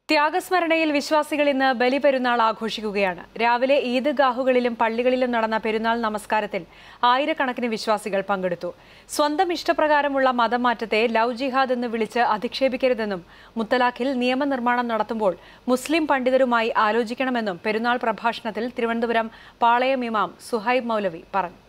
ത്യാഗസ്മരണയിൽ വിശ്വാസികൾ ഇന്ന് ബലിപെരുന്നാൾ ആഘോഷിക്കുകയാണ് രാവിലെ ഈദ്ഗാഹുകളിലും പള്ളികളിലും നടന്ന പെരുന്നാൾ നമസ്കാരത്തിൽ ആയിരക്കണക്കിന് വിശ്വാസികൾ പങ്കെടുത്തു സ്വന്തം ഇഷ്ടപ്രകാരമുള്ള മതം മാറ്റത്തെ ലവ് ജിഹാദ് എന്ന് വിളിച്ച് അധിക്ഷേപിക്കരുതെന്നും മുത്തലാഖിൽ നിയമനിർമ്മാണം നടത്തുമ്പോൾ മുസ്ലിം പണ്ഡിതരുമായി ആലോചിക്കണമെന്നും പെരുന്നാൾ പ്രഭാഷണത്തിൽ തിരുവനന്തപുരം പാളയം ഇമാം സുഹൈബ് മൗലവി പറഞ്ഞു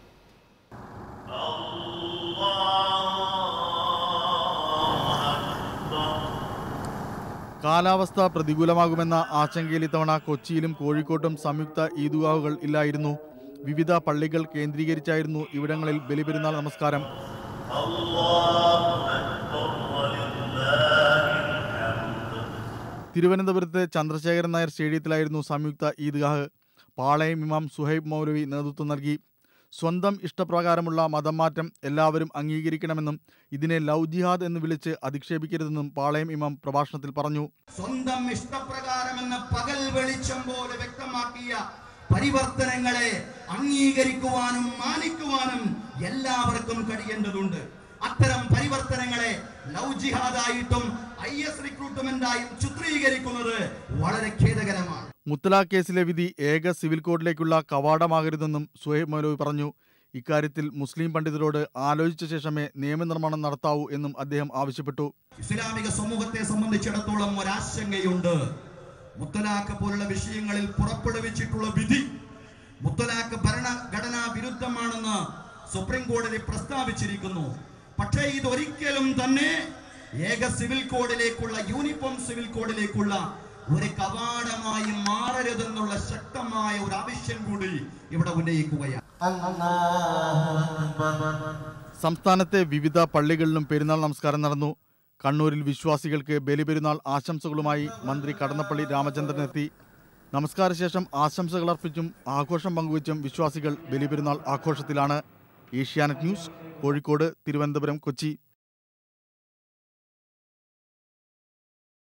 കാലാവസ്ഥ പ്രതികൂലമാകുമെന്ന ആശങ്കയിൽ ഇത്തവണ കൊച്ചിയിലും കോഴിക്കോട്ടും സംയുക്ത ഈദുഗാഹുകൾ ഇല്ലായിരുന്നു വിവിധ പള്ളികൾ കേന്ദ്രീകരിച്ചായിരുന്നു ഇവിടങ്ങളിൽ ബലിപെരുന്നാൾ നമസ്കാരം തിരുവനന്തപുരത്തെ ചന്ദ്രശേഖരൻ നായർ സ്റ്റേഡിയത്തിലായിരുന്നു സംയുക്ത ഈദ്ഗാഹ് പാളയം ഇമാം സുഹൈബ് മൗലവി നേതൃത്വം നൽകി സ്വന്തം ഇഷ്ടപ്രകാരമുള്ള മതം മാറ്റം എല്ലാവരും അംഗീകരിക്കണമെന്നും ഇതിനെ ലവ് ജിഹാദ് എന്ന് വിളിച്ച് അധിക്ഷേപിക്കരുതെന്നും പാളയം ഇമാം പ്രഭാഷണത്തിൽ പറഞ്ഞു സ്വന്തം ഇഷ്ടപ്രകാരമെന്ന പകൽ വെളിച്ചം പോലെ വ്യക്തമാക്കിയ പരിവർത്തനങ്ങളെ അംഗീകരിക്കുവാനും മാനിക്കുവാനും എല്ലാവർക്കും കഴിയേണ്ടതുണ്ട് അത്തരം പരിവർത്തനങ്ങളെ ലവ് ജിഹാദായിട്ടും ഐ എസ് റിക്രൂട്ട്മെന്റായും ചിത്രീകരിക്കുന്നത് വളരെ ഖേദകരമാണ് മുത്തലാഖ് കേസിലെ വിധി ഏക സിവിൽ കോഡിലേക്കുള്ള കവാടമാകരുതെന്നും സുഹൈബ് മൗലവി പറഞ്ഞു ഇക്കാര്യത്തിൽ മുസ്ലിം പണ്ഡിതരോട് ആലോചിച്ച ശേഷമേ നിയമനിർമ്മാണം നടത്താവൂ എന്നും അദ്ദേഹം ആവശ്യപ്പെട്ടു ഇസ്ലാമിക സമൂഹത്തെ സംബന്ധിച്ചിടത്തോളം ഒരാശങ്കയുണ്ട് മുത്തലാഖ് പോലുള്ള വിഷയങ്ങളിൽ പുറപ്പെടുവിച്ചിട്ടുള്ള വിധി മുത്തലാഖ് ഭരണഘടനാ വിരുദ്ധമാണെന്ന് സുപ്രീം കോടതി പ്രസ്താവിച്ചിരിക്കുന്നു പക്ഷേ ഇതൊരിക്കലും തന്നെ ഏക സിവിൽ കോഡിലേക്കുള്ള യൂണിഫോം സിവിൽ കോഡിലേക്കുള്ള ഒരു കവാടമായി മാറരുതെന്നുള്ള ശക്തമായ ഒരു ആവശ്യം കൂടി ഇവിടെ ഉന്നയിക്കുകയാണ് സംസ്ഥാനത്തെ വിവിധ പള്ളികളിലും പെരുന്നാൾ നമസ്കാരം നടന്നു കണ്ണൂരിൽ വിശ്വാസികൾക്ക് ബലിപെരുന്നാൾ ആശംസകളുമായി മന്ത്രി കടന്നപ്പള്ളി രാമചന്ദ്രൻ എത്തി നമസ്കാര ശേഷം ആശംസകൾ അർപ്പിച്ചും ആഘോഷം പങ്കുവച്ചും വിശ്വാസികൾ ബലിപെരുന്നാൾ ആഘോഷത്തിലാണ് ഏഷ്യാനെറ്റ് ന്യൂസ് കോഴിക്കോട് തിരുവനന്തപുരം കൊച്ചി